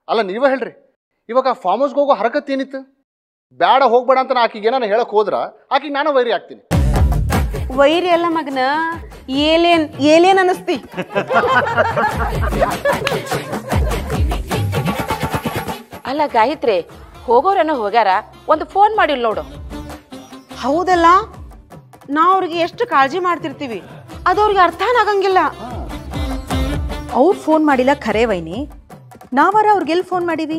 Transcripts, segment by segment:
ಅಲ್ಲ ನೀವೇ ಹೇಳ್ರಿ ಇವಾಗ ಫಾರ್ಮ್ ಹೌಸ್ಗೆ ಹೋಗೋ ಹರಕತ್ ಏನಿತ್ತು ಬೇಡ ಹೋಗ್ಬೇಡ ಅಂತ ನಾ ಆಕಿಗೆ ಏನಾನ ಹೇಳಕ್ ಹೋದ್ರ ಆಕಿಗೆ ನಾನು ವೈರಿ ಆಗ್ತೀನಿ ವೈರಿ ಎಲ್ಲ ಮಗನ ಏಲೇನ್ ಏಲೇನ್ ಅನಸ್ತಿ ಅಲ್ಲ ಗಾಯತ್ರಿ ಹೋಗೋರೇನೋ ಹೋಗ್ಯಾರ ಒಂದು ಫೋನ್ ಮಾಡಿಲ್ಲ ನೋಡು ಹೌದಲ್ಲ ನಾವು ಅವ್ರಿಗೆ ಎಷ್ಟು ಕಾಳಜಿ ಮಾಡ್ತಿರ್ತೀವಿ ಅದು ಅವ್ರಿಗೆ ಅರ್ಥನೇ ಆಗಂಗಿಲ್ಲ ಅವ್ರು ಫೋನ್ ಮಾಡಿಲ್ಲ ಖರೆ ವೈನಿ ನಾವಾರ ಅವ್ರಿಗೆಲ್ಲಿ ಫೋನ್ ಮಾಡೀವಿ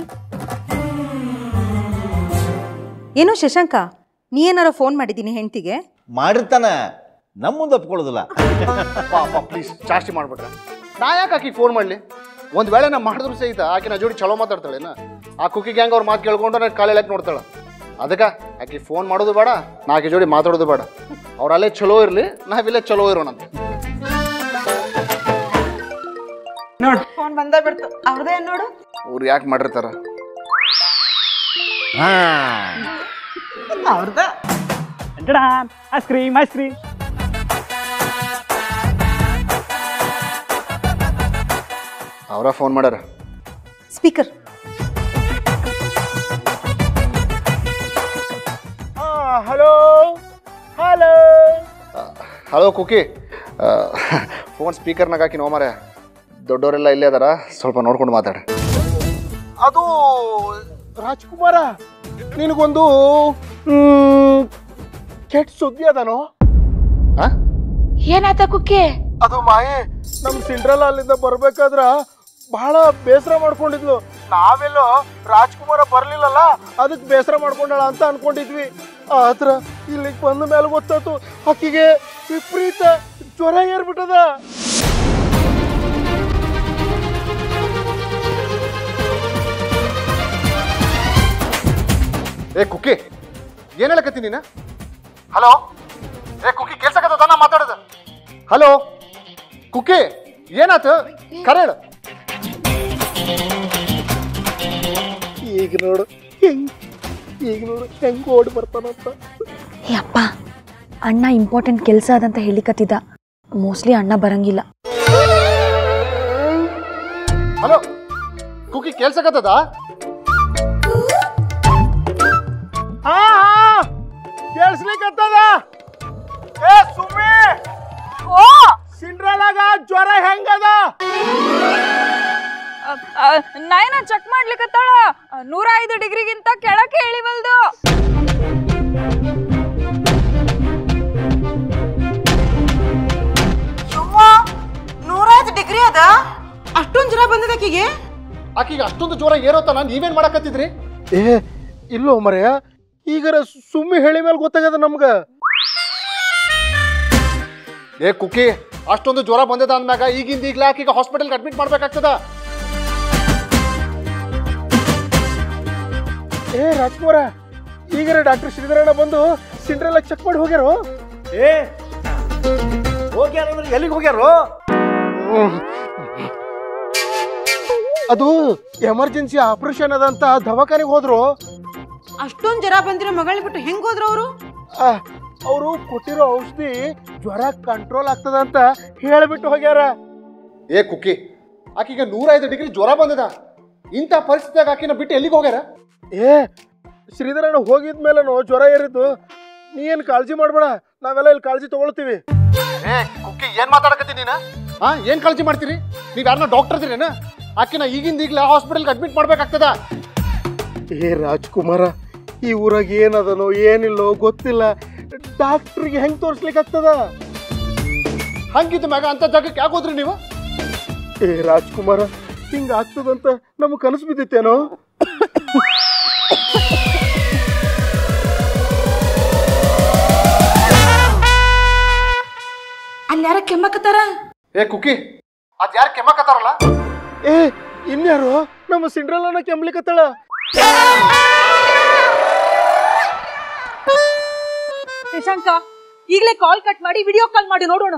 ಏನೋ ಶಶಾಂಕ ನೀ ಏನಾರ ಫೋನ್ ಮಾಡಿದ್ದೀನಿ ಹೆಂಡ್ತಿಗೆ ಮಾಡಿರ್ತಾನ ನಮ್ಮ ಮುಂದೆ ಒಪ್ಕೊಳ್ಳೋದಿಲ್ಲ ಪಾಪ ಪ್ಲೀಸ್ ಜಾಸ್ತಿ ಮಾಡ್ಬೇಕ ನಾ ಯಾಕೆ ಆಕಿಗೆ ಫೋನ್ ಮಾಡಲಿ ಒಂದು ವೇಳೆ ನಾ ಮಾಡಿದ್ರು ಸಹಿತ ಆಕೆ ನಾ ಜೋಡಿ ಚಲೋ ಮಾತಾಡ್ತಾಳೇನ ಆ ಕುಕ್ಕಿ ಗ್ಯಾಂಗ್ ಅವ್ರ ಮಾತು ಕೇಳ್ಕೊಂಡು ನಾನು ಕಾಲು ಎಳಕ್ಕೆ ನೋಡ್ತಾಳೆ ಅದಕ್ಕೆ ಆಕೆ ಫೋನ್ ಮಾಡೋದು ಬೇಡ ನಾ ಆಕೆ ಜೋಡಿ ಮಾತಾಡೋದು ಬೇಡ ಅವ್ರು ಅಲ್ಲೇ ಚಲೋ ಇರಲಿ ನಾವಿಲ್ಲೇ ಚಲೋ ಇರೋಣಂತ ನೋಡು ಫೋನ್ ಬಂದ ಬಿಡ್ತು ಅವ್ರದೇ ನೋಡು ಅವ್ರು ಯಾಕೆ ಮಾಡಿರ್ತಾರ ಹಾ ಅವ್ರದ ಐಸ್ ಕ್ರೀಮ್ ಐಸ್ ಕ್ರೀಮ್ ಅವರ ಫೋನ್ ಮಾಡ್ಯಾರ ಸ್ಪೀಕರ್ ಹಲೋ ಹಲೋ ಹಲೋ ಕುಕ್ಕಿ ಫೋನ್ ಸ್ಪೀಕರ್ನಾಗ ಹಾಕಿ ನೋ ಮಾರೆ ದೊಡ್ಡವರೆಲ್ಲ ಇಲ್ಲೇ ಅದಾರ ಸ್ವಲ್ಪ ನೋಡ್ಕೊಂಡು ಮಾತಾಡ ಅದು ರಾಜ್ಕುಮಾರ ನಿನಗೊಂದು ಕೆಟ್ಟ ಸುದ್ದಿ ಅದಾನೋ ಏನಾತ ಕುಕ್ಕೆ ಅದು ಮಾಯೆ ನಮ್ ಸಿಂಡ್ರಲ್ಲ ಅಲ್ಲಿಂದ ಬರ್ಬೇಕಾದ್ರ ಬಹಳ ಬೇಸರ ಮಾಡ್ಕೊಂಡಿದ್ಲು ನಾವೆಲ್ಲೋ ರಾಜ್ಕುಮಾರ ಬರ್ಲಿಲ್ಲಲ್ಲ ಅದಕ್ಕೆ ಬೇಸರ ಮಾಡ್ಕೊಂಡಳ ಅಂತ ಅನ್ಕೊಂಡಿದ್ವಿ ಆದ್ರ ಇಲ್ಲಿಗೆ ಬಂದ ಮೇಲೆ ಗೊತ್ತಾತು ಆಕಿಗೆ ವಿಪರೀತ ಜ್ವರ ಏರ್ಬಿಟ್ಟದ ಏ ಕುಕ್ಕಿ ಏನ್ ಹೇಳಕತ್ತಿ ನೀನ ಹಲೋ ಏ ಕುಕ್ಕಿ ಕೇಳ್ಸಕತ್ತ ನಾ ಮಾತಾಡೋದು ಹಲೋ ಕುಕ್ಕಿ ಏನಾತು ಕರೆ ಹೇಳು ಈಗ ನೋಡು ಹೆಂಗ್ ಈಗ ನೋಡು ಹೆಂಗ್ ಓಡಿ ಬರ್ತಾನಂತ ಏ ಅಪ್ಪ ಅಣ್ಣ ಇಂಪಾರ್ಟೆಂಟ್ ಕೆಲಸ ಅದಂತ ಹೇಳಿಕತ್ತಿದ್ದ ಮೋಸ್ಟ್ಲಿ ಅಣ್ಣ ಬರಂಗಿಲ್ಲ ಹಲೋ ಕುಕ್ಕಿ ಕೇಳ್ಸಕತ್ತದ ಹಾ ಹಾ ಕೇಳಿಸ್ಲಿಕ್ಕತ್ತದ ಏ ಸುಮ್ಮಿ ಓ ಸಿಂಡ್ರಲಾಗ ಜ್ವರ ಹೆಂಗದ ನಾಯನ ಚೆಕ್ ಮಾಡ್ಲಿಕ್ಕತ್ತಾಳ ನೂರ ಐದು ಡಿಗ್ರಿಗಿಂತ ಕೆಳಕ್ಕೆ ಇಳಿವಲ್ದು ನೂರೈದು ಡಿಗ್ರಿ ಅದ ಅಷ್ಟೊಂದು ಜ್ವರ ಬಂದಿದೆ ಆಕಿಗೆ ಆಕಿಗೆ ಅಷ್ಟೊಂದು ಜ್ವರ ಏರೋತನ ನೀವೇನ್ ಮಾಡಕತ್ತಿದ್ರಿ ಏ ಇಲ್ಲೋ ಮರೆಯ ಈಗರ ಸುಮ್ಮಿ ಹೇಳಿ ಮೇಲೆ ಗೊತ್ತಾಗದ ನಮ್ಗ ಏ ಕುಕ್ಕಿ ಅಷ್ಟೊಂದು ಜ್ವರ ಬಂದದ ಅಂದ್ಮ್ಯಾಗ ಈಗಿಂದ ಈಗ್ಲೇ ಆಕಿಗೆ ಹಾಸ್ಪಿಟಲ್ಗೆ ಅಡ್ಮಿಟ್ ಮಾಡ್ಬೇಕಾಗ್ತದ ಏ ರಾಜ್ಕುಮಾರ ಈಗರ ಡಾಕ್ಟರ್ ಶ್ರೀಧರಣ್ಣ ಬಂದು ಸಿಂಡ್ರೆಲ್ಲ ಚೆಕ್ ಮಾಡಿ ಹೋಗ್ಯಾರೋ ಏ ಹೋಗ್ಯಾರ ಅಂದ್ರೆ ಎಲ್ಲಿಗೆ ಹೋಗ್ಯಾರೋ ಅದು ಎಮರ್ಜೆನ್ಸಿ ಆಪರೇಷನ್ ಅದಂತ ದವಾಖಾನೆಗೆ ಹೋದ್ರು ಅಷ್ಟೊಂದು ಜ್ವರ ಬಂದಿರೋ ಮಗಳನ್ನ ಬಿಟ್ಟು ಹೆಂಗ್ ಹೋದ್ರು ಅವರು ಅವರು ಕೊಟ್ಟಿರೋ ಔಷಧಿ ಜ್ವರ ಕಂಟ್ರೋಲ್ ಆಗ್ತದ ಅಂತ ಹೇಳಿಬಿಟ್ಟು ಹೋಗ್ಯಾರ ಏ ಕುಕ್ಕಿ ಆಕಿಗೆ ನೂರೈದು ಡಿಗ್ರಿ ಜ್ವರ ಬಂದದ ಇಂಥ ಪರಿಸ್ಥಿತಿಯಾಗ ಆಕಿನ ಬಿಟ್ಟು ಎಲ್ಲಿಗೆ ಹೋಗ್ಯಾರ ಏ ಶ್ರೀಧರಣ್ಣ ಹೋಗಿದ ಮೇಲೆ ಜ್ವರ ಏರಿದ್ದು ನೀ ಏನು ಕಾಳಜಿ ಮಾಡಬೇಡ ನಾವೆಲ್ಲ ಇಲ್ಲಿ ಕಾಳಜಿ ತಗೊಳ್ತೀವಿ ಏ ಕುಕ್ಕಿ ಏನ್ ಮಾತಾಡಕತ್ತಿ ನೀನ ಹಾ ಏನ್ ಕಾಳಜಿ ಮಾಡ್ತೀರಿ ನೀವ್ ಯಾರನ್ನ ಡಾಕ್ಟರ್ ಇದ್ದೀರೇನ ಆಕಿನ ಈಗಿಂದ ಈಗಲೇ ಹಾಸ್ಪಿಟಲ್ಗೆ ಅಡ್ಮಿಟ್ ಮಾಡ್ಬೇಕಾಗ್ತದ ಏ ರಾಜ್ಕುಮಾರ ಈ ಊರಾಗ ಏನದನೋ ಏನಿಲ್ಲೋ ಗೊತ್ತಿಲ್ಲ ಡಾಕ್ಟ್ರಿಗೆ ಹೆಂಗ್ ತೋರಿಸ್ಲಿಕ್ಕೆ ಆಗ್ತದ ಹಂಗಿದ್ದ ಮ್ಯಾಗ ಅಂತ ಜಾಗಕ್ಕೆ ಯಾಕೆ ಹೋದ್ರಿ ನೀವು ಏ ರಾಜ್ಕುಮಾರ ಹಿಂಗ ಆಗ್ತದಂತ ನಮಗ್ ಕನಸು ಬಿದ್ದಿತ್ತೇನೋ ಅಲ್ಲಿ ಯಾರ ಕೆಮ್ಮಕತ್ತಾರ ಏ ಕುಕ್ಕಿ ಅದ್ ಯಾರು ಕೆಮ್ಮಕತ್ತಾರಲ್ಲ ಏ ಇನ್ಯಾರು ನಮ್ಮ ಸಿಂಡ್ರಲ್ಲನ ಕೆಮ್ಲಿಕತ್ತಾಳ ಶಶಾಂಕ ಈಗಲೇ ಕಾಲ್ ಕಟ್ ಮಾಡಿ ವಿಡಿಯೋ ಕಾಲ್ ಮಾಡಿ ನೋಡೋಣ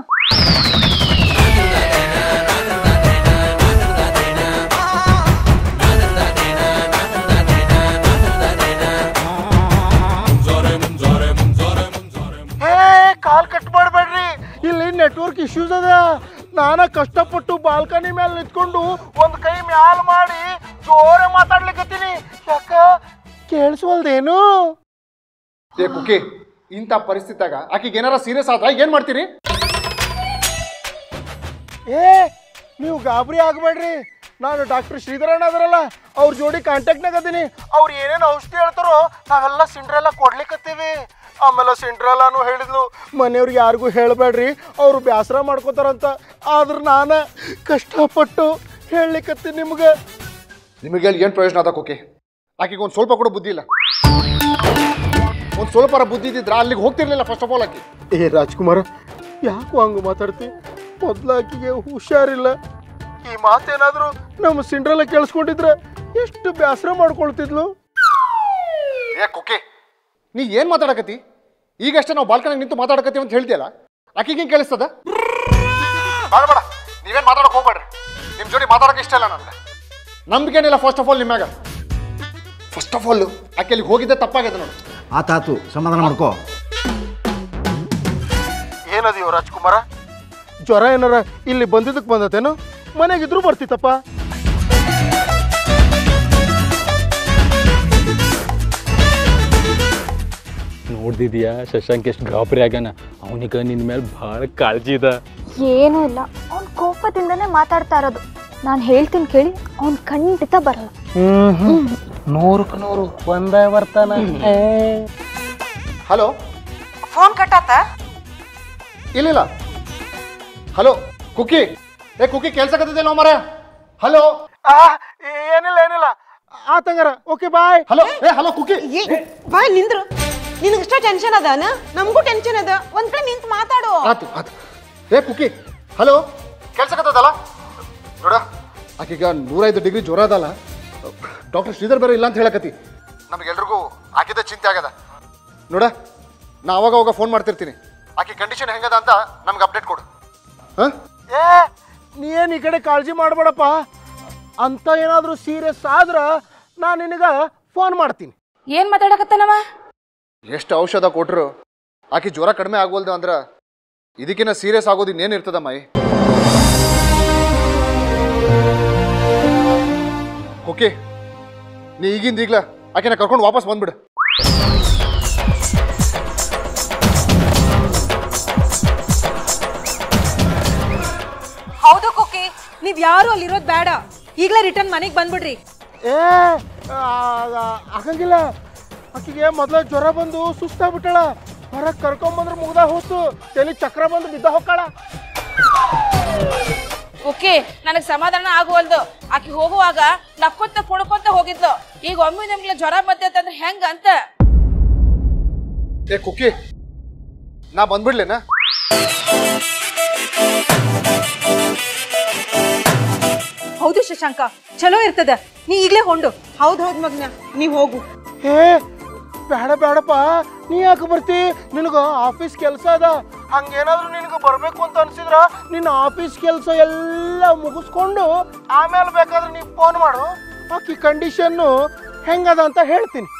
ಏ ಕಾಲ್ ಕಟ್ ಮಾಡಬೇಡ್ರಿ ಇಲ್ಲಿ ನೆಟ್ವರ್ಕ್ ಇಶ್ಯೂಸ್ ಅದ ನಾನ ಕಷ್ಟಪಟ್ಟು ಬಾಲ್ಕನಿ ಮೇಲೆ ನಿಂತ್ಕೊಂಡು ಒಂದ್ ಕೈ ಮ್ಯಾಲ್ ಮಾಡಿ ಜೋರ ಮಾತಾಡ್ಲಿಕತ್ತೀನಿ ಯಾಕ ಕೇಳಿಸ್ವಲ್ದೇನು ಏ ಕುಕಿ ಇಂಥ ಪರಿಸ್ಥಿತಿಯಾಗ ಆಕಿಗೆ ಏನಾರ ಸೀರಿಯಸ್ ಆದ್ರ ಏನ್ ಮಾಡ್ತೀರಿ ಏ ನೀವು ಗಾಬರಿ ಆಗಬೇಡ್ರಿ ನಾನು ಡಾಕ್ಟರ್ ಶ್ರೀಧರಣ್ಣ ಅದರಲ್ಲ ಅವ್ರ ಜೋಡಿ ಕಾಂಟ್ಯಾಕ್ಟ್ನಾಗ ಅದೀನಿ ಅವ್ರು ಏನೇನು ಔಷಧಿ ಹೇಳ್ತಾರೋ ನಾವೆಲ್ಲ ಸಿಂಡ್ರೆಲ್ಲ ಕೊಡ್ಲಿಕ್ಕತ್ತೀವಿ ಆಮೇಲೆ ಸಿಂಡ್ರೆಲ್ಲಾನು ಹೇಳಿದ್ಲು ಮನೆಯವ್ರಿಗೆ ಯಾರಿಗೂ ಹೇಳಬೇಡ್ರಿ ಅವರು ಬೇಸರ ಮಾಡ್ಕೋತಾರಂತ ಆದ್ರೆ ನಾನು ಕಷ್ಟಪಟ್ಟು ಹೇಳಲಿಕ್ಕತ್ತೀನಿ ನಿಮ್ಗೆ ನಿಮಗೆ ಏನು ಪ್ರಯೋಜನ ಅದ ಓಕೆ ಆಕೆಗೆ ಒಂದು ಸ್ವಲ್ಪ ಕೂಡ ಬುದ್ಧಿ ಇಲ್ಲ ಒಂದು ಸ್ವಲ್ಪ ಬುದ್ಧಿ ಇದ್ದಿದ್ರೆ ಅಲ್ಲಿಗೆ ಹೋಗ್ತಿರ್ಲಿಲ್ಲ ಫಸ್ಟ್ ಆಫ್ ಆಲ್ ಆಕಿ ಏ ರಾಜ್ಕುಮಾರ ಯಾಕೋ ಹಂಗೆ ಮಾತಾಡ್ತಿ ಮೊದ್ಲು ಆಕಿಗೆ ಹುಷಾರಿಲ್ಲ ಈ ಮಾತೇನಾದರೂ ನಮ್ಮ ಸಿಂಡ್ರೆಲ್ಲ ಕೇಳಿಸ್ಕೊಂಡಿದ್ರೆ ಎಷ್ಟು ಬೇಸರ ಮಾಡ್ಕೊಳ್ತಿದ್ಲು ಏ ಕುಕ್ಕೆ ನೀ ಏನು ಮಾತಾಡಕತ್ತಿ ಈಗಷ್ಟೇ ನಾವು ಬಾಲ್ಕನಿಗೆ ನಿಂತು ಮಾತಾಡಕತ್ತೀವಿ ಅಂತ ಹೇಳ್ತೀಯಲ್ಲ ಆಕಿಗೆ ಹೆಂಗೆ ಕೇಳಿಸ್ತದ ಬೇಡ ಬೇಡ ನೀವೇನು ಮಾತಾಡಕ್ ಹೋಗ್ಬೇಡ್ರಿ ನಿಮ್ಮ ಜೋಡಿ ಮಾತಾಡಕ್ಕೆ ಇಷ್ಟ ಇಲ್ಲ ನನಗೆ ನಂಬಿಕೆನಿಲ್ಲ ಫಸ್ಟ್ ಆಫ್ ಆಲ್ ನಿಮ್ಮಾಗ ಫಸ್ಟ್ ಆಫ್ ಆಲ್ ಆಕೆ ಅಲ್ಲಿಗೆ ಹೋಗಿದ್ದೆ ತಪ್ಪಾಗಿದೆ ನೋಡಿ ಆತಾತು ಸಮಾಧಾನ ಮಾಡ್ಕೋ ಏನದಿಯೋ ರಾಜ್ಕುಮಾರ ಜ್ವರ ಏನಾರ ಇಲ್ಲಿ ಬಂದಿದ್ದಕ್ಕೆ ಬಂದತೇನು ಮನೆಗಿದ್ರು ಬರ್ತಿತ್ತಪ್ಪ ನೋಡ್ದಿದ್ಯಾ ಶಶಾಂಕ್ ಎಷ್ಟು ಗಾಬರಿ ಆಗ್ಯಾನ ಅವನಿಗೆ ನಿನ್ನ ಮೇಲೆ ಭಾಳ ಕಾಳಜಿ ಇದೆ ಏನೂ ಇಲ್ಲ ಅವ್ನ ಕೋಪದಿಂದನೇ ಮಾತಾಡ್ತಾ ಇರೋದು ನಾನು ಹೇಳ್ತೀನಿ ಕೇಳಿ ಅವ್ನು ಖಂಡಿತ ಬರಲ್ಲ ನೂರಕ್ಕೆ ನೂರು ಒಂದೇ ಬರ್ತಾನ ಹಲೋ ಫೋನ್ ಕಟ್ಟಾತ ಇಲ್ಲಿಲ್ಲ ಹಲೋ ಕುಕ್ಕಿ ಏ ಕುಕ್ಕಿ ಕೆಲ್ಸಕತ್ತಿದ್ದಿಲ್ಲ ಮರ ಹಲೋ ಏನಿಲ್ಲ ಏನಿಲ್ಲ ಆತಂಗಾರ ಓಕೆ ಬಾಯ್ ಹಲೋ ಏ ಹಲೋ ಕುಕ್ಕಿ ಏ ಬಾಯ್ ನಿಂದ್ರು ನಿನಗಿಷ್ಟ ಟೆನ್ಷನ್ ಅದಾನ ನಮಗೂ ಟೆನ್ಷನ್ ಅದ ಒಂದ್ ಕಡೆ ನಿಂತು ಮಾತಾಡು ಆತು ಆತು ಏ ಕುಕ್ಕಿ ಹಲೋ ಕೆಲ್ಸಕತ್ತದಲ್ಲ ನೋಡ ಆಕೀಗ ನೂರೈದು ಡಿಗ್ರಿ ಜ್ವರ ಅದಲ್ಲ ಡಾಕ್ಟರ್ ಶ್ರೀಧರ್ ಬೇರೆ ಇಲ್ಲ ಅಂತ ಹೇಳಕತ್ತಿ ನಮಗೆಲ್ರಿಗೂ ಆಕಿದ ಚಿಂತೆ ಆಗ್ಯದ ನೋಡ ನಾ ಅವಾಗ ಅವಾಗ ಫೋನ್ ಮಾಡ್ತಿರ್ತೀನಿ ಆಕೆ ಕಂಡೀಷನ್ ಹೆಂಗದ ಅಂತ ನಮ್ಗೆ ಅಪ್ಡೇಟ್ ಕೊಡು ಹಾಂ ಏ ನೀ ಏನು ಈ ಕಡೆ ಕಾಳಜಿ ಮಾಡಬೇಡಪ್ಪ ಅಂತ ಏನಾದರೂ ಸೀರಿಯಸ್ ಆದ್ರೆ ನಾನು ನಿನಗೆ ಫೋನ್ ಮಾಡ್ತೀನಿ ಏನ್ ಮಾತಾಡಕತ್ತಾನವ ಎಷ್ಟು ಔಷಧ ಕೊಟ್ರು ಆಕೆ ಜ್ವರ ಕಡಿಮೆ ಆಗೋಲ್ದು ಅಂದ್ರೆ ಇದಕ್ಕಿನ್ನ ಸೀರಿಯಸ್ ಆಗೋದು ಇನ್ನೇನು ಇರ್ತದ ಮೈ ಓಕೆ ನೀ ಈಗಿಂದ ಈಗ್ಲ ಆಕೆನ ಕರ್ಕೊಂಡು ವಾಪಸ್ ಬಂದ್ಬಿಡು ಹೌದು ಕುಕ್ಕಿ ನೀವ್ ಯಾರು ಅಲ್ಲಿರೋದ್ ಬೇಡ ಈಗ್ಲೇ ರಿಟರ್ನ್ ಮನೆಗೆ ಬಂದ್ಬಿಡ್ರಿ ಏ ಆಗಂಗಿಲ್ಲ ಆಕೆಗೆ ಮೊದಲ ಜ್ವರ ಬಂದು ಸುಸ್ತಾಗ್ಬಿಟ್ಟಾಳ ಹೊರಗೆ ಕರ್ಕೊಂಬಂದ್ರೆ ಮುಗ್ದ ಹೋತು ತಲೆ ಚಕ್ರ ಬಂದು ಬಿದ್ದ ಹೋಗ್ಕಾಳ ಓಕೆ ನನಗ್ ಸಮಾಧಾನ ಆಗುವಲ್ದು ಆಕಿ ಹೋಗುವಾಗ ನಕ್ಕೊಂತ ಕುಣ್ಕೊಂತ ಹೋಗಿದ್ಲು ಈಗ ಒಮ್ಮೆ ನಮ್ಗೆ ಜ್ವರ ಬಂದೈತಂದ್ರೆ ಹೆಂಗ ಅಂತ ಏ ಕುಕ್ಕಿ ನಾ ಬಂದ್ಬಿಡ್ಲೇನಾ ಹೌದು ಶಶಾಂಕ ಚಲೋ ಇರ್ತದ ನೀ ಈಗ್ಲೇ ಹೊಂಡು ಹೌದ್ ಹೌದ್ ಮಗ್ನ ನೀವ್ ಹೋಗು ಏ ಬೇಡ ಬೇಡಪ್ಪ ನೀ ಯಾಕೆ ಬರ್ತಿ ನಿನಗ ಆಫೀಸ್ ಕೆಲಸ ಅದ ಹಂಗೇನಾದ್ರೂ ನಿನಗೆ ಬರ್ಬೇಕು ಅಂತ ಅನ್ಸಿದ್ರ ನಿನ್ನ ಆಫೀಸ್ ಕೆಲಸ ಎಲ್ಲ ಮುಗಿಸ್ಕೊಂಡು ಆಮೇಲೆ ಬೇಕಾದ್ರೆ ನೀ ಫೋನ್ ಮಾಡು ಆಕಿ ಕಂಡೀಷನ್ನು ಹೆಂಗದ ಅಂತ ಹೇಳ್ತೀನಿ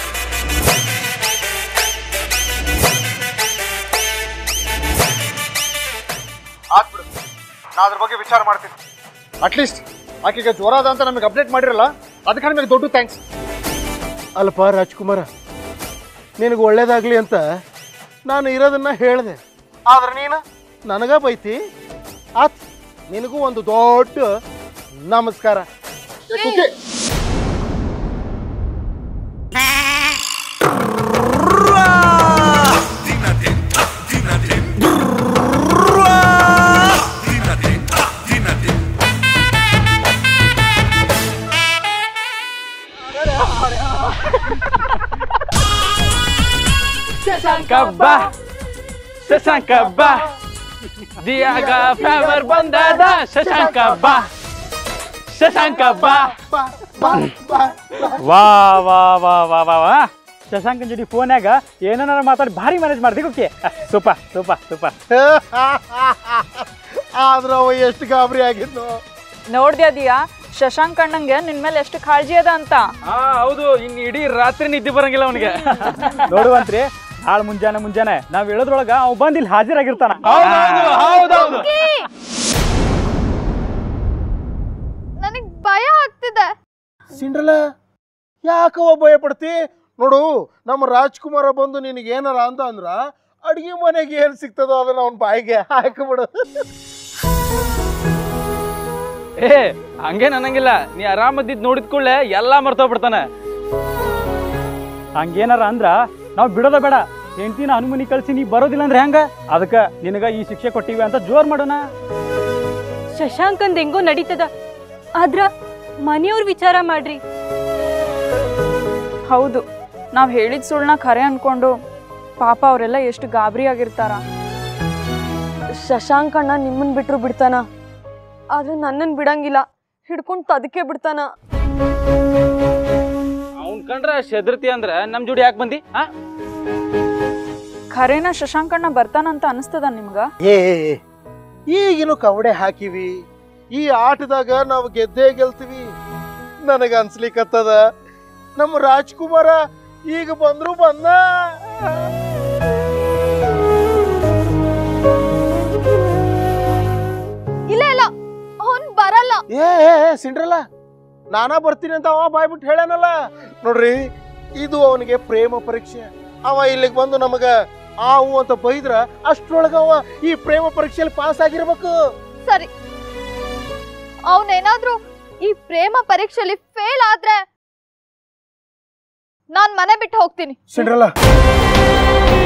ಆಗ್ಬಿಡು ನಾ ಅದ್ರ ಬಗ್ಗೆ ವಿಚಾರ ಮಾಡ್ತೀನಿ ಅಟ್ಲೀಸ್ಟ್ ಆಕೆಗೆ ಜ್ವರ ಅದ ಅಂತ ನಮಗೆ ಅಪ್ಡೇಟ್ ಮಾಡಿರಲ್ಲ ಅದಕ್ಕೆ ನಿಮಗೆ ದೊಡ್ಡ ಥ್ಯಾಂಕ್ಸ್ ಅಲ್ಪ ರಾಜ್ಕುಮಾರ ನಿನಗೆ ಒಳ್ಳೇದಾಗ್ಲಿ ಅಂತ ನಾನು ಇರೋದನ್ನ ಹೇಳಿದೆ ಆದ್ರೆ ನೀನು ನನಗ ಬೈತಿ ಆತ್ ನಿನಗೂ ಒಂದು ದೊಡ್ಡ ನಮಸ್ಕಾರ ಶಶಾಂಕ ಬಾ ಶಶಾಂಕ ಬಾ ದಿಯಾಗ ಫೇವರ್ ಬಂದದ ಶಶಾಂಕ ಬಾ ಶಶಾಂಕ ಬಾ ವಾ ವಾ ವಾ ವಾ ವಾ ವಾ ಶಶಾಂಕನ್ ಜೊತೆ ಫೋನ್ಯಾಗ ಏನಾರ ಮಾತಾಡಿ ಭಾರಿ ಮ್ಯಾನೇಜ್ ಮಾಡ್ದಿ ಓಕೆ ಸೂಪರ್ ಸೂಪರ್ ಸೂಪರ್ ಆದ್ರೆ ಅವ ಎಷ್ಟು ಗಾಬರಿ ಆಗಿದ್ದು ನೋಡ್ದ್ಯಾ ದಿಯಾ ಶಶಾಂಕ್ ಅಣ್ಣಂಗೆ ನಿನ್ ಮೇಲೆ ಎಷ್ಟು ಕಾಳಜಿ ಅದ ಅಂತ ಹಾ ಹೌದು ಇನ್ ಇಡೀ ರಾತ್ರಿ ನಿದ್ದೆ ಬರಂಗಿಲ್ಲ ಅವನಿಗೆ ನೋಡುವಂತ್ರಿ ನಾಳೆ ಮುಂಜಾನೆ ಮುಂಜಾನೆ ನಾವ್ ಹೇಳೋದ್ರೊಳಗ ಅವ್ ಬಂದ್ ಇಲ್ಲಿ ಹಾಜರಾಗಿರ್ತಾನ ಹೌದೌದು ನನಗ್ ಭಯ ಆಗ್ತಿದೆ ಸಿಂಡ್ರಲ್ಲ ಯಾಕವ ಭಯ ಪಡ್ತಿ ನೋಡು ನಮ್ಮ ರಾಜ್ಕುಮಾರ ಬಂದು ನಿನಗೆ ಏನಾರ ಅಂತ ಅಂದ್ರ ಅಡಿಗೆ ಮನೆಗೆ ಏನ್ ಸಿಗ್ತದೋ ಅದನ್ನ ಅವನ ಬಾಯಿಗೆ ಹಾಕಿಬಿಡು ಏ ಹಂಗೇನ್ ಅನ್ನಂಗಿಲ್ಲ ನೀ ಆರಾಮದಿದ್ ನೋಡಿದ ಕೂಡಲೇ ಎಲ್ಲಾ ಮರ್ತೋಗ್ಬಿಡ್ತಾನೆ ಹಂಗೇನಾರ ಅಂದ್ರ ನಾವ್ ಬಿಡೋದ ಬೇಡ ಹೆಂಡತಿನ ಅನುಮನಿ ಕಳ್ಸಿ ನೀ ಬರೋದಿಲ್ಲ ಅಂದ್ರೆ ಹೆಂಗ ಅದಕ್ಕ ನಿನಗ ಈ ಶಿಕ್ಷೆ ಕೊಟ್ಟಿವಿ ಅಂತ ಜೋರ್ ಮಾಡೋಣ ಶಶಾಂಕಂದ್ ಹೆಂಗೋ ನಡೀತದ ಆದ್ರ ಮನೆಯವ್ರ ವಿಚಾರ ಮಾಡ್ರಿ ಹೌದು ನಾವು ಹೇಳಿದ ಸುಳ್ಳ ಖರೆ ಅನ್ಕೊಂಡು ಪಾಪ ಅವರೆಲ್ಲ ಎಷ್ಟು ಗಾಬರಿ ಆಗಿರ್ತಾರ ಶಶಾಂಕ್ ಅಣ್ಣ ನಿಮ್ಮನ್ ಬಿಟ್ರು ಬಿಡ್ತಾನ ಆದ್ರೆ ನನ್ನನ್ ಬಿಡಂಗಿಲ್ಲ ಹಿಡ್ಕೊಂಡ್ ತದಕೆ ಬಿಡ್ತಾನ ಅವ್ನ್ ಕಂಡ್ರ ಶೆದರ್ತಿ ಅಂದ್ರ ನಮ್ ಜೋಡಿ ಯಾಕೆ ಬಂದಿ ಆ ಖರೇನ ಶಶಾಂಕಣ್ಣ ಬರ್ತಾನಂತ ಅನಿಸ್ತದ ನಿಮ್ಗ ಏ ಈಗಿನ ಕವಡೆ ಹಾಕಿವಿ ಈ ಆಟದಾಗ ನಾವು ಗೆದ್ದೇ ಗೆಲ್ತೀವಿ ನನಗ ಅನ್ಸ್ಲಿಕ್ಕತ್ತದ ನಮ್ಮ ರಾಜ್ಕುಮಾರ ಈಗ ಬಂದ್ರು ಬಂದ ಇಲ್ಲ ಇಲ್ಲ ಅವನ್ ಬರಲ್ಲ ಏ ಏ, ಏ, ಸಿಂಡ್ರಲ್ಲ ನಾನಾ ಬರ್ತೀನಿ ಅಂತ ಅವ ಬಾಯ್ಬಿಟ್ಟು ಹೇಳ್ಯಾನಲ್ಲ ನೋಡ್ರಿ ಇದು ಅವನಿಗೆ ಪ್ರೇಮ ಪರೀಕ್ಷೆ ಅವ ಇಲ್ಲಿಗೆ ಬಂದು ನಮಗ ಆ ಹೂ ಅಂತ ಬೈದ್ರ ಅಷ್ಟ್ರೊಳಗ ಅವ ಈ ಪ್ರೇಮ ಪರೀಕ್ಷೆಯಲ್ಲಿ ಪಾಸ್ ಆಗಿರ್ಬೇಕು ಸರಿ ಅವನೇನಾದ್ರೂ ಈ ಪ್ರೇಮ ಪರೀಕ್ಷೆಯಲ್ಲಿ ಫೇಲ್ ಆದ್ರೆ ನಾನ್ ಮನೆ ಬಿಟ್ಟು ಹೋಗ್ತೀನಿ ಸಿಂಡ್ರಲ್ಲ